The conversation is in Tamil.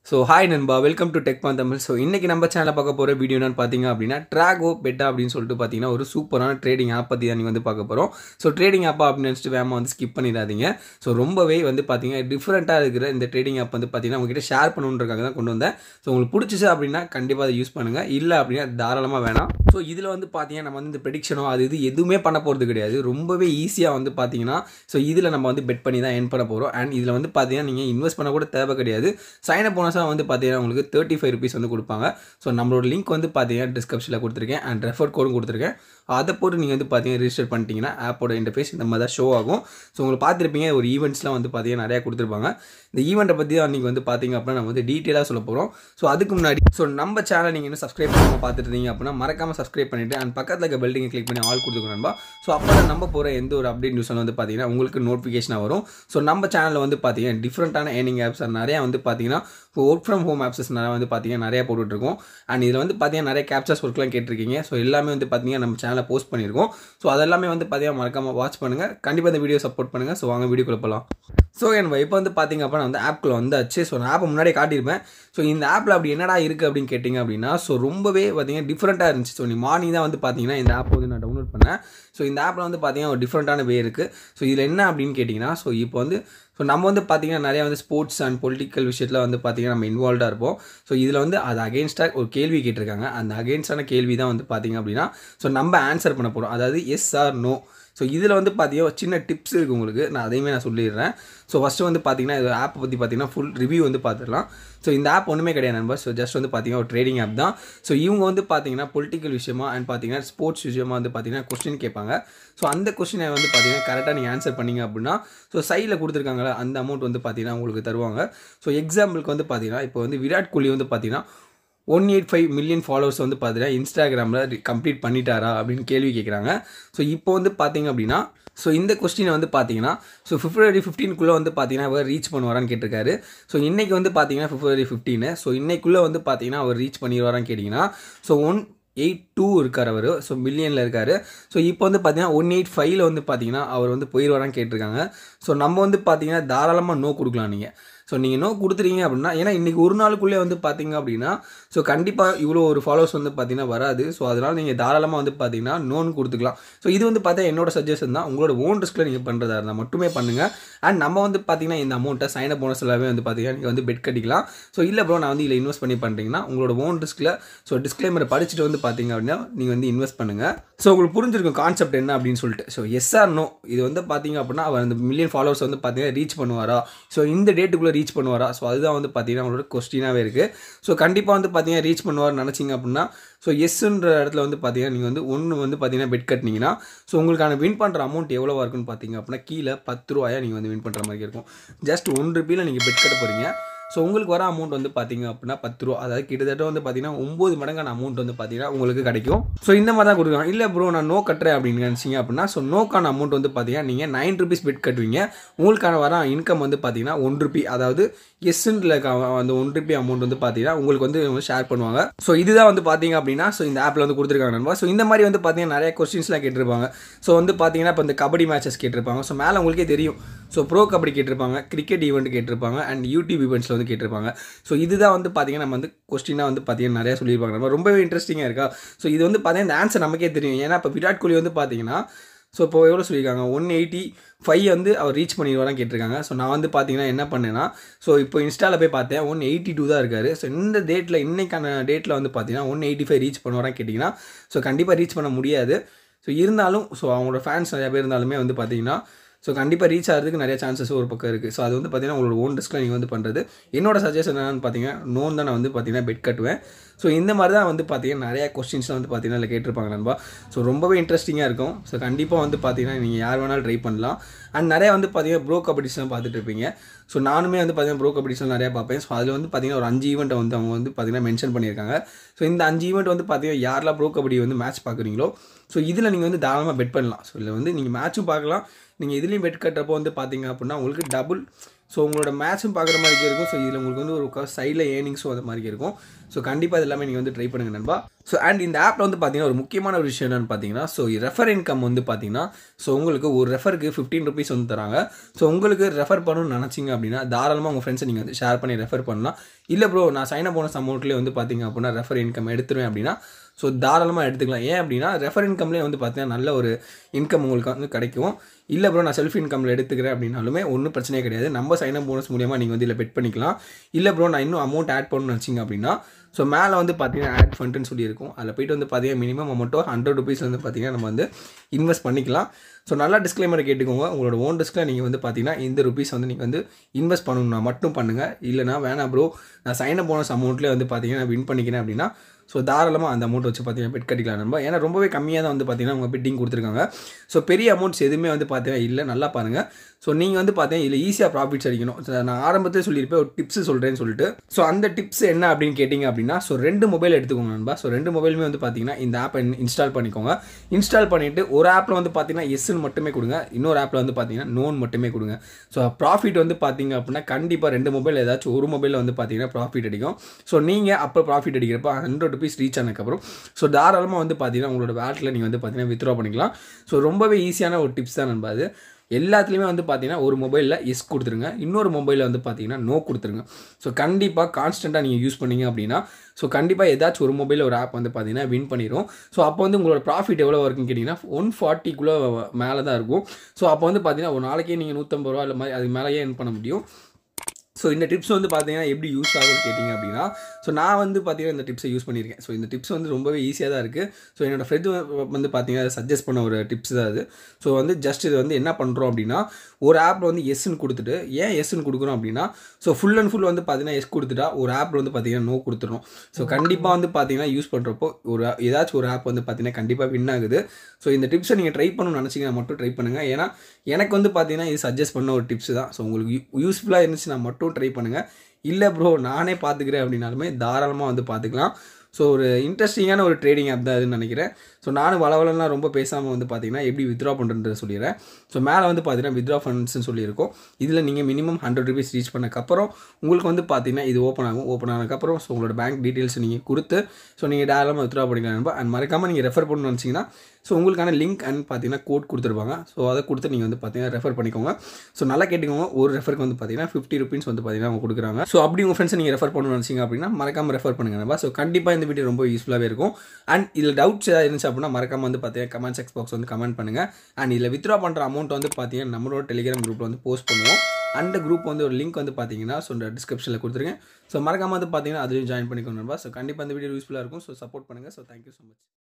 ஸோ ஹாய் நண்பா welcome to tech pan Tamil so இன்றைக்கி நம்ம சேனலில் பார்க்க போகிற வீடியோ என்னன்னு பார்த்தீங்க அப்படின்னா ட்ராகோ பெட்டா அப்படின்னு சொல்லிட்டு பார்த்தீங்கன்னா ஒரு சூப்பரான ட்ரேடிங் ஆப் பற்றி தான் நீங்கள் வந்து பார்க்க போகிறோம் ஸோ ட்ரேடிங் ஆப் அப்படின்னு நினச்சிட்டு வேமா வந்து ஸ்கிப் பண்ணிடாதீங்க ஸோ ரொம்பவே வந்து பார்த்தீங்கன்னா டிஃப்ரெண்ட்டாக இருக்கிற இந்த ட்ரேடிங் ஆப் வந்து பார்த்தீங்கன்னா உங்ககிட்ட ஷேர் பண்ணணுன்றக்காக தான் கொண்டு வந்தேன் ஸோ உங்களுக்கு பிடிச்சிச்சு அப்படின்னா கண்டிப்பாக அதை யூஸ் பண்ணுங்கள் இல்லை அப்படின்னா தாராளமாக வேணாம் ஸோ இதில் வந்து பார்த்தீங்கன்னா நம்ம வந்து இந்த ப்ரெடிக்ஷனோ அது இது எதுவுமே பண்ண போகிறது கிடையாது ரொம்பவே ஈஸியாக வந்து பார்த்தீங்கன்னா ஸோ இதில் நம்ம வந்து பெட் பண்ணி தான் என் பண்ண போகிறோம் அண்ட் இதில் வந்து பார்த்தீங்கன்னா நீங்கள் இன்வெஸ்ட் பண்ண கூட தேவை கிடையாது சைன் அப் போனஸாக வந்து பார்த்தீங்கன்னா உங்களுக்கு தேர்ட்டி ஃபைவ் ருபீஸ் வந்து கொடுப்பாங்க ஸோ நம்மளோட லிங்க் வந்து பார்த்தீங்கன்னா டிஸ்கிரிப்ஷனில் கொடுத்துருக்கேன் அண்ட் ரெஃபர் கோடும் கொடுத்துருக்கேன் அதை போட்டு நீங்கள் வந்து பார்த்தீங்கன்னா ரிஜிஸ்டர் பண்ணிட்டீங்கன்னா ஆப்போட இன்டர்ஃபேஸ் இந்த மாதிரி தான் ஷோ ஆகும் ஸோ உங்களுக்கு பார்த்துருப்பீங்க ஒரு ஈவெண்ட்ஸ்லாம் வந்து பார்த்தீங்கன்னா நிறையா கொடுத்துருப்பாங்க இந்த ஈவெண்ட்டை பற்றி தான் நீங்கள் வந்து பார்த்தீங்க அப்படின்னா நம்ம வந்து டீட்டெயிலாக சொல்ல போகிறோம் ஸோ அதுக்கு முன்னாடி ஸோ நம்ம சேனல் நீங்கள் இன்னும் சப்ஸ்கிரைப் பண்ணாமல் பார்த்துட்டு இருந்தீங்க அப்படின்னா மறக்காமல் சப்ஸ்கிரைப் பண்ணிவிட்டு அண்ட் பக்கத்தில் இருக்க பெல்டிங்கை கிளிக் பண்ணி ஆல் கொடுத்துக்கணும் நண்பா ஸோ அப்போ தான் நம்ம போகிற எந்த ஒரு அப்டேட் நியூஸில் வந்து பார்த்தீங்கன்னா உங்களுக்கு நோட்டிஃபிகேஷனாக வரும் ஸோ நம்ம சேனலில் வந்து பார்த்தீங்கன்னா டிஃப்ரெண்ட்டான ஏர்னிங் ஆப்ஸ் நிறையா வந்து பார்த்தீங்கன்னா ஒர்க் ஃப்ரம் ஹோம் ஆப்ஸஸ் நிறையா வந்து பார்த்தீங்கன்னா நிறையா போட்டுட்ருக்கோம் அண்ட் இதில் வந்து பார்த்தீங்கன்னா நிறைய கேப்சர்ஸ் ஒர்க்லாம் கேட்டிருக்கீங்க ஸோ எல்லாமே வந்து பார்த்தீங்கன்னா நம்ம சேனலில் போஸ்ட் பண்ணியிருக்கோம் ஸோ அதெல்லாமே வந்து பார்த்தீங்கன்னா மறக்காமல் வாட்ச் பண்ணுங்கள் கண்டிப்பாக இந்த வீடியோ சப்போர்ட் பண்ணுங்கள் ஸோ வாங்க வீடியோக்குள்ள போகலாம் ஸோ என் இப்போ வந்து பார்த்தீங்க அப்படின்னா வந்து ஆப்குள்ளே வந்தாச்சு ஸோ நான் ஆப்பை முன்னாடியே காட்டியிருப்பேன் ஸோ இந்த ஆப்பில் அப்படி என்னடா இருக்குது அப்படின்னு கேட்டிங்க அப்படின்னா ஸோ ரொம்பவே பார்த்தீங்கன்னா டிஃப்ரெண்ட்டாக இருந்துச்சு ஸோ நீ மார்னிங் தான் வந்து பார்த்தீங்கன்னா இந்த ஆப் வந்து நான் டவுன்லோட் பண்ணேன் ஸோ இந்த ஆப்பில் வந்து பார்த்தீங்கன்னா ஒரு டிஃப்ரெண்ட்டான வே இருக்குது ஸோ இதில் என்ன அப்படின்னு கேட்டிங்கன்னா ஸோ இப்போ வந்து ஸோ நம்ம வந்து பார்த்திங்கன்னா நிறையா வந்து ஸ்போர்ட்ஸ் அண்ட் பொலிட்டிக்கல் விஷயத்தில் வந்து பார்த்திங்கன்னா நம்ம இன்வால்வ்டாக இருப்போம் ஸோ இதில் வந்து அது அகேன்ஸ்டாக ஒரு கேள்வி கேட்டிருக்காங்க அந்த அகேன்ஸ்டான கேள்வி தான் வந்து பார்த்திங்க அப்படின்னா ஸோ நம்ம ஆன்சர் பண்ண போகிறோம் அதாவது எஸ் ஆர் நோ ஸோ இதில் வந்து பார்த்தீங்கன்னா சின்ன டிப்ஸ் இருக்குது உங்களுக்கு நான் அதையுமே நான் சொல்லிடுறேன் ஸோ ஃபஸ்ட்டு வந்து பார்த்தீங்கன்னா இது ஆப்பை பற்றி பார்த்தீங்கன்னா ஃபுல் ரிவ்யூ வந்து பார்த்துடலாம் ஸோ இந்த ஆப் ஒன்றுமே கிடையாது நண்பர் ஸோ ஜஸ்ட் வந்து பார்த்தீங்கன்னா ஒரு ட்ரேடிங் ஆப் தான் ஸோ இவங்க வந்து பார்த்தீங்கன்னா பொலிட்டிக்கல் விஷயமா அண்ட் பார்த்தீங்கன்னா ஸ்போர்ட்ஸ் விஷயமா வந்து பார்த்தீங்கன்னா கொஸ்டின் கேட்பாங்க ஸோ அந்த கொஸ்டினை வந்து பார்த்தீங்கன்னா கரெக்டாக நீங்கள் ஆன்சர் பண்ணீங்க அப்படின்னா ஸோ சைடில் கொடுத்துருக்காங்களா அந்த அமௌண்ட் வந்து பார்த்தீங்கன்னா உங்களுக்கு தருவாங்க ஸோ எக்ஸாம்பிளுக்கு வந்து பார்த்தீங்கன்னா இப்போ வந்து விராட் கோலி வந்து பார்த்தீங்கன்னா one eight five million followers வந்து பார்த்தீங்கன்னா இன்ஸ்டாகிராமில் கம்ப்ளீட் பண்ணிட்டாரா அப்படின்னு கேள்வி கேட்குறாங்க ஸோ இப்போ வந்து பார்த்தீங்க அப்படின்னா ஸோ இந்த கொஸ்டினை வந்து பார்த்தீங்கன்னா ஸோ பிப்ரவரி ஃபிஃப்டீனுக்குள்ளே வந்து பார்த்தீங்கன்னா அவர் ரீச் பண்ணுவாரான்னு கேட்டிருக்காரு ஸோ இன்றைக்கி வந்து பார்த்தீங்கன்னா பிப்ரவரி ஃபிஃப்டீனு ஸோ இன்னைக்குள்ளே வந்து பார்த்தீங்கன்னா அவர் ரீச் பண்ணிடுவாரான்னு கேட்டிங்கன்னா ஸோ ஒன் எயிட் டூ இருக்கார் அவர் ஸோ மில்லியனில் இருக்கார் ஸோ இப்போ வந்து பார்த்தீங்கன்னா ஒன் எயிட் ஃபைவ்ல வந்து பார்த்தீங்கன்னா அவர் வந்து போயிடுவாரான்னு கேட்டிருக்காங்க ஸோ நம்ம வந்து பார்த்தீங்கன்னா தாராளமாக நோ கொடுக்கலாம் நீங்கள் ஸோ நீங்கள் நோ கொடுத்துறீங்க அப்படின்னா ஏன்னா இன்றைக்கி ஒரு நாளுக்குள்ளே வந்து பார்த்தீங்க அப்படின்னா ஸோ கண்டிப்பாக இவ்வளோ ஒரு ஃபாலோவர்ஸ் வந்து பார்த்தீங்கன்னா வராது ஸோ அதனால் நீங்கள் தாராளமாக வந்து பார்த்தீங்கன்னா நோன் கொடுத்துக்கலாம் ஸோ இது வந்து பார்த்தா என்னோட சஜஷன் தான் உங்களோட ஓன் ரிஸ்கில் நீங்கள் பண்ணுறதா இருந்தால் மட்டுமே பண்ணுங்கள் அண்ட் நம்ம வந்து பார்த்தீங்கன்னா இந்த அமௌண்ட்டை சைன் அப் போனஸ் எல்லாமே வந்து பார்த்தீங்கன்னா நீங்கள் வந்து பெட் கட்டிக்கலாம் ஸோ இல்லை ப்ரோ நான் வந்து இதில் இன்வெஸ்ட் பண்ணி பண்ணுறீங்கன்னா உங்களோட ஓன் ரிஸ்கில் ஸோ டிஸ்க்ளைமரை படிச்சுட்டு வந்து பார்த்தீங்க அப்படின்னா நீங்கள் வந்து இன்வெஸ்ட் பண்ணுங்கள் ஸோ உங்களுக்கு புரிஞ்சிருக்கும் கான்செப்ட் என்ன அப்படின்னு சொல்லிட்டு ஸோ எஸ் ஆர் நோ இது வந்து பார்த்தீங்க அப்படின்னா அவர் அந்த மில்லியன் ஃபாலோவர்ஸ் வந்து பார்த்தீங்கன்னா ரீச் பண்ணுவாரா ஸோ இந்த டேட்டுக்குள்ளே ரீச் பண்ணுவாரா ஸோ அதுதான் வந்து பார்த்தீங்கன்னா உங்களோட கொஸ்டினாகவே இருக்குது ஸோ கண்டிப்பாக வந்து பார்த்தீங்கன்னா ரீச் பண்ணுவார்னு நினச்சிங்க அப்படின்னா ஸோ எஸ்ன்ற இடத்துல வந்து பார்த்தீங்கன்னா நீங்கள் வந்து ஒன்று வந்து பார்த்தீங்கன்னா பெட் கட்டினீங்கன்னா ஸோ உங்களுக்கான வின் பண்ணுற அமௌண்ட் எவ்வளோவா இருக்குன்னு பார்த்தீங்க அப்படின்னா கீழே பத்து ரூபாயா நீங்கள் வந்து வின் பண்ணுற மாதிரி இருக்கும் ஜஸ்ட் ஒன் ருபியில் நீங்கள் பெட் கட்ட போகிறீங்க ஸோ உங்களுக்கு வர அமௌண்ட் வந்து பார்த்தீங்க அப்படின்னா பத்து ரூபா அதாவது கிட்டத்தட்ட வந்து பார்த்தீங்கன்னா ஒம்பது மடங்கான அமௌண்ட் வந்து பார்த்தீங்கன்னா உங்களுக்கு கிடைக்கும் ஸோ இந்த மாதிரி தான் கொடுக்குறாங்க இல்லை ப்ரோ நான் நோ கட்டுறேன் அப்படின்னு நினச்சிங்க அப்படின்னா ஸோ நோக்கான அமௌண்ட் வந்து பார்த்தீங்கன்னா நீங்கள் நைன் ருபீஸ் பெட் கட்டுவீங்க உங்களுக்கான வர இன்கம் வந்து பார்த்தீங்கன்னா ஒன் ருபி அதாவது எஸ்ன்ல அந்த ஒன் ருபி அமௌண்ட் வந்து பார்த்தீங்கன்னா உங்களுக்கு வந்து ஷேர் பண்ணுவாங்க ஸோ இதுதான் வந்து பார்த்தீங்க அப்படின்னா ஸோ இந்த ஆப்பில் வந்து கொடுத்துருக்காங்க நண்பா ஸோ இந்த மாதிரி வந்து பார்த்தீங்கன்னா நிறைய கொஸ்டின்ஸ்லாம் கேட்டிருப்பாங்க ஸோ வந்து பார்த்தீங்கன்னா இப்போ இந்த கபடி மேட்சஸ் கேட்டிருப்பாங்க ஸோ மேலே உங்களுக்கே தெரியும் ஸோ ப்ரோ கபடி கேட்டிருப்பாங்க கிரிக்கெட் ஈவெண்ட் கேட்டிருப்பாங்க அண்ட் யூடியூப் ஈவெண்ட்ஸில் வந்து கேட்டிருப்பாங்க ஸோ இதுதான் வந்து பார்த்தீங்கன்னா நம்ம வந்து கொஸ்டினாக வந்து பார்த்தீங்கன்னா நிறையா சொல்லியிருப்பாங்க நம்ம ரொம்பவே இன்ட்ரெஸ்டிங்காக இருக்கா ஸோ இது வந்து பார்த்தீங்கன்னா இந்த ஆன்சர் நமக்கே தெரியும் ஏன்னா இப்போ விராட் கோலி வந்து பார்த்தீங்கன்னா ஸோ இப்போ எவ்வளோ சொல்லியிருக்காங்க ஒன் எயிட்டி ஃபைவ் வந்து அவர் ரீச் பண்ணிடுவாரான்னு கேட்டிருக்காங்க ஸோ நான் வந்து பார்த்தீங்கன்னா என்ன பண்ணேன்னா ஸோ இப்போ இன்ஸ்டாவில் போய் பார்த்தேன் ஒன் எயிட்டி டூ தான் இருக்காரு ஸோ இந்த டேட்டில் இன்னைக்கான டேட்டில் வந்து பார்த்தீங்கன்னா ஒன் எயிட்டி ஃபைவ் ரீச் பண்ணுவாரான்னு கேட்டிங்கன்னா ஸோ கண்டிப்பாக ரீச் பண்ண முடியாது ஸோ இருந்தாலும் ஸோ அவங்களோட ஃபேன்ஸ் நிறையா பேர் இருந்தாலுமே வந்து பார்த்தீங்கன்னா ஸோ கண்டிப்பாக ரீச் ஆகிறதுக்கு நிறைய சான்சஸ் ஒரு பக்கம் இருக்குது ஸோ அது வந்து பார்த்தீங்கன்னா உங்களோட ஓன் ரிஸ்க்கில் நீங்கள் வந்து பண்ணுறது என்னோட சஜஷன் என்னன்னு பார்த்தீங்கன்னா நோன் தான் நான் வந்து பார்த்தீங்கன்னா பெட் கட்டுவேன் ஸோ இந்த மாதிரி தான் வந்து பார்த்தீங்கன்னா நிறையா கொஸ்டின்ஸ்லாம் வந்து பார்த்தீங்கன்னா இல்லை கேட்டிருப்பாங்க நண்பா ஸோ ரொம்பவே இன்ட்ரெஸ்டிங்காக இருக்கும் ஸோ கண்டிப்பாக வந்து பார்த்தீங்கன்னா நீங்கள் யார் வேணாலும் ட்ரை பண்ணலாம் அண்ட் நிறையா வந்து பார்த்தீங்கன்னா ப்ரோ கபடிஸ்லாம் பார்த்துட்டு இருப்பீங்க ஸோ நானுமே வந்து பார்த்தீங்கன்னா ப்ரோ கபடிஸ்லாம் நிறையா பார்ப்பேன் ஸோ அதில் வந்து பார்த்தீங்கன்னா ஒரு அஞ்சு ஈவெண்ட்டை வந்து அவங்க வந்து பார்த்தீங்கன்னா மென்ஷன் பண்ணியிருக்காங்க ஸோ இந்த அஞ்சு ஈவெண்ட் வந்து பார்த்தீங்கன்னா யாரெல்லாம் ப்ரோ கபடி வந்து மேட்ச் பார்க்குறீங்களோ ஸோ இதில் நீங்கள் வந்து தாராளமாக பெட் பண்ணலாம் ஸோ இதில் வந்து நீங்கள் மேட்சும் பார்க்கலாம் நீங்கள் இதுலேயும் பெட் கட்டுறப்போ வந்து பார்த்தீங்க அப்படின்னா உங்களுக்கு டபுள் ஸோ உங்களோட மேட்சும் பார்க்குற மாதிரி இருக்கும் ஸோ இதில் உங்களுக்கு வந்து ஒரு சைடில் ஏர்னிங்ஸும் அது மாதிரி இருக்கும் ஸோ கண்டிப்பாக இது எல்லாமே நீங்கள் வந்து ட்ரை பண்ணுங்க நண்பா ஸோ அண்ட் இந்த ஆப்பில் வந்து பார்த்தீங்கன்னா ஒரு முக்கியமான ஒரு விஷயம் என்னன்னு பார்த்தீங்கன்னா ஸோ ரெஃபர் இன்கம் வந்து பார்த்தீங்கன்னா ஸோ உங்களுக்கு ஒரு ரெஃபருக்கு ஃபிஃப்டீன் ருபீஸ் வந்து தராங்க ஸோ உங்களுக்கு ரெஃபர் பண்ணணும்னு நினச்சிங்க அப்படின்னா தாராளமாக உங்கள் ஃப்ரெண்ட்ஸை நீங்கள் வந்து ஷேர் பண்ணி ரெஃபர் பண்ணலாம் இல்லை ப்ரோ நான் சைன் அப் போனஸ் அமௌண்ட்லேயே வந்து பார்த்தீங்க அப்படின்னா ரெஃபர் இன்கம் எடுத்துருவேன் அப்படின்னா ஸோ தாராளமாக எடுத்துக்கலாம் ஏன் அப்படின்னா ரெஃபர் இன்கம்லேயே வந்து பார்த்தீங்கன்னா நல்ல ஒரு இன்கம் உங்களுக்கு வந்து கிடைக்கும் இல்லை ப்ரோ நான் செல்ஃப் இன்கமில் எடுத்துக்கிறேன் அப்படின்னாலுமே ஒன்றும் பிரச்சனையே கிடையாது நம்ம சைன் அப் போனஸ் மூலியமாக நீங்கள் வந்து இதில் பெட் பண்ணிக்கலாம் இல்லை ப்ரோ நான் இன்னும் அமௌண்ட் ஆட் பண்ணணும்னு வச்சிங்க அப்படின்னா ஸோ மேலே வந்து பார்த்தீங்கன்னா ஆட் ஃபண்ட்னு சொல்லியிருக்கும் அதில் போயிட்டு வந்து பார்த்தீங்கன்னா மினிமம் அமௌண்ட்டோ ஹண்ட்ரட் ருபீஸ் வந்து பார்த்தீங்கன்னா நம்ம வந்து இன்வெஸ்ட் பண்ணிக்கலாம் ஸோ நல்லா டிஸ்க்ளைமர் கேட்டுக்கோங்க உங்களோட ஓன் டிஸ்கில் நீங்கள் வந்து பார்த்தீங்கன்னா இந்த ருபீஸ் வந்து நீங்கள் வந்து இன்வெஸ்ட் பண்ணணும்னா மட்டும் பண்ணுங்கள் இல்லைனா வேணாம் ப்ரோ நான் சைன் அப் போனஸ் அமௌண்ட்லேயே வந்து பார்த்தீங்கன்னா வின் பண்ணிக்கிறேன் அப்படின்னா ஸோ தாராளமாக அந்த அமௌண்ட் வச்சு பார்த்தீங்கன்னா பெட் கட்டிக்கலாம் நம்ம ஏன்னா ரொம்பவே கம்மியாக தான் வந்து பார்த்தீங்கன்னா அவங்க பெட்டிங் கொடுத்துருக்காங்க ஸோ பெரிய அமௌண்ட்ஸ் எதுவுமே வந்து பார்த்தீங்கன்னா இல்லை நல்லா பாருங்கள் ஸோ நீங்கள் வந்து பார்த்தீங்கன்னா இதில் ஈஸியாக ப்ராஃபிட்ஸ் அடிக்கணும் So, நான் ஆரம்பத்தில் சொல்லியிருப்பேன் ஒரு டிப்ஸ் சொல்கிறேன்னு சொல்லிட்டு ஸோ அந்த டிப்ஸ் என்ன அப்படின்னு கேட்டிங்க அப்படின்னா ஸோ ரெண்டு மொபைல் எடுத்துக்கோங்க நண்பா ஸோ ரெண்டு மொபைலுமே வந்து பார்த்தீங்கன்னா இந்த ஆப்பை இன்ஸ்டால் பண்ணிக்கோங்க இன்ஸ்டால் பண்ணிவிட்டு ஒரு ஆப்பில் வந்து பார்த்தீங்கன்னா எஸ்ன்னு மட்டுமே கொடுங்க இன்னொரு ஆப்பில் வந்து பார்த்தீங்கன்னா நோன் மட்டுமே கொடுங்க ஸோ ப்ராஃபிட் வந்து பார்த்தீங்க அப்படின்னா கண்டிப்பாக ரெண்டு மொபைல் ஏதாச்சும் ஒரு மொபைலில் வந்து பார்த்தீங்கன்னா ப்ராஃபிட் அடிக்கும் ஸோ நீங்கள் அப்போ ப்ராஃபிட் அடிக்கிறப்ப ஹண்ட்ரட் ருபீஸ் ரீச் ஆனதுக்கப்புறம் ஸோ தாராளமாக வந்து பார்த்தீங்கன்னா உங்களோட வேட்டில் நீங்கள் வந்து பார்த்தீங்கன்னா வித்ட்ரா பண்ணிக்கலாம் ஸோ ரொம்பவே ஈஸியான ஒரு டிப்ஸ் தான் நண்பா அது எல்லாத்துலேயுமே வந்து பார்த்தீங்கன்னா ஒரு மொபைலில் எஸ் கொடுத்துருங்க இன்னொரு மொபைலில் வந்து பார்த்தீங்கன்னா நோ கொடுத்துருங்க ஸோ கண்டிப்பாக கான்ஸ்டண்ட்டாக நீங்கள் யூஸ் பண்ணீங்க அப்படின்னா ஸோ கண்டிப்பாக ஏதாச்சும் ஒரு மொபைலில் ஒரு ஆப் வந்து பார்த்தீங்கன்னா வின் பண்ணிடும் ஸோ அப்போ வந்து உங்களோட ப்ராஃபிட் எவ்வளோ இருக்குன்னு கேட்டிங்கன்னா ஒன் ஃபார்ட்டிக்குள்ளே மேலே தான் இருக்கும் ஸோ அப்போ வந்து பார்த்தீங்கன்னா ஒரு நாளைக்கே நீங்கள் நூற்றம்பது ரூபா இல்லை மாதிரி அதுக்கு மேலேயே earn பண்ண முடியும் ஸோ இந்த டிப்ஸ் வந்து பார்த்தீங்கன்னா எப்படி யூஸ் ஆகும்னு கேட்டிங்க அப்படின்னா ஸோ நான் வந்து பார்த்தீங்கன்னா இந்த டிப்ஸை யூஸ் பண்ணியிருக்கேன் ஸோ இந்த டிப்ஸ் வந்து ரொம்பவே ஈஸியாக தான் இருக்குது ஸோ என்னோட ஃப்ரெண்டு வந்து பார்த்தீங்கன்னா சஜஸ்ட் பண்ண ஒரு டிப்ஸ் தான் அது ஸோ வந்து ஜஸ்ட் இது வந்து என்ன பண்ணுறோம் அப்படின்னா ஒரு ஆப்பில் வந்து எஸ்ன்னு கொடுத்துட்டு ஏன் எஸ்ன்னு கொடுக்குறோம் அப்படின்னா ஸோ ஃபுல் அண்ட் ஃபுல் வந்து பார்த்தீங்கன்னா எஸ் கொடுத்துட்டா ஒரு ஆப்பில் வந்து பார்த்தீங்கன்னா நோ கொடுத்துரும் ஸோ கண்டிப்பாக வந்து பார்த்தீங்கன்னா யூஸ் பண்ணுறப்போ ஒரு ஏதாச்சும் ஒரு ஆப் வந்து பார்த்தீங்கன்னா கண்டிப்பாக வின் ஆகுது ஸோ இந்த டிப்ஸை நீங்கள் ட்ரை பண்ணணும்னு நினச்சிங்கன்னா மட்டும் ட்ரை பண்ணுங்கள் ஏன்னா எனக்கு வந்து பார்த்தீங்கன்னா இது சஜஸ்ட் பண்ண ஒரு டிப்ஸ் தான் ஸோ உங்களுக்கு யூஸ்ஃபுல்லாக இருந்துச்சுன்னா மட்டும் ட்ரை பண்ணுங்கள் இல்லை ப்ரோ நானே பார்த்துக்கிறேன் அப்படின்னாலுமே தாராளமாக வந்து பார்த்துக்கலாம் ஸோ ஒரு இன்ட்ரெஸ்டிங்கான ஒரு ட்ரேடிங் ஆப் தான் அதுன்னு நினைக்கிறேன் ஸோ நானும் வளவலலாம் ரொம்ப பேசாமல் வந்து பார்த்தீங்கன்னா எப்படி வித்ரா பண்ணுறது சொல்லிடுறேன் ஸோ மேலே வந்து பார்த்தீங்கன்னா வித்ரா ஃபண்ட்ஸ்னு சொல்லியிருக்கோம் இதில் நீங்கள் மினிமம் ஹண்ட்ரட் ருபீஸ் ரீச் பண்ணக்கப்புறம் உங்களுக்கு வந்து பார்த்தீங்கன்னா இது ஓப்பன் ஆகும் ஓப்பன் ஆனதுக்கப்புறம் ஸோ உங்களோட பேங்க் டீட்டெயில்ஸ் நீங்கள் கொடுத்து ஸோ நீங்கள் டேரலாக வித்ரா பண்ணிக்கலாம் அண்ட் மறக்காமல் நீங்கள் ரெஃபர் பண்ணணும்னு நினச்சிங்கன்னா ஸோ உங்களுக்கான லிங்க் அண்ட் பார்த்தீங்கன்னா கோட் கொடுத்துருப்பாங்க ஸோ அதை கொடுத்து நீங்கள் வந்து பார்த்தீங்கன்னா ரெஃபர் பண்ணிக்கோங்க ஸோ நல்லா கேட்டுக்கோங்க ஒரு ரெஃபருக்கு வந்து பார்த்தீங்கன்னா ஃபிஃப்டி ருபீஸ் வந்து பார்த்தீங்கன்னா அவங்க கொடுக்குறாங்க ஸோ அப்படி உங்கள் ஃப்ரெண்ட்ஸ் நீங்கள் ரெஃபர் பண்ணணும்னு நினச்சிங்க அப்படின்னா மறக்காம ரெஃபர் பண்ணுங்க நண்பா ஸோ கண்டிப்பாக இந்த வீடியோ ரொம்ப யூஸ்ஃபுல்லாகவே இருக்கும் அண்ட் இதில் டவுட்ஸ் ஏதாவது இருந்துச்சு அப்படின்னா மறக்காம வந்து பார்த்தீங்கன்னா கமெண்ட் செக்ஸ் பாக்ஸ் வந்து கமெண்ட் பண்ணுங்கள் அண்ட் இதில் வித்ரா பண்ணுற அமௌண்ட் வந்து பார்த்தீங்கன்னா நம்மளோட டெலிகிராம் குரூப்பில் வந்து போஸ்ட் பண்ணுவோம் அந்த குரூப் வந்து ஒரு லிங்க் வந்து பார்த்தீங்கன்னா ஸோ டிஸ்கிரிப்ஷனில் கொடுத்துருக்கேன் ஸோ மறக்காம வந்து பார்த்தீங்கன்னா அதுலேயும் ஜாயின் பண்ணிக்கோங்க நண்பா ஸோ கண்டிப்பாக இந்த வீடியோ யூஸ்ஃபுல்லாக இருக்கும் ஸோ சப்போர்ட் பண்ணுங்கள் ஸோ தேங்க்யூ ஸோ மச்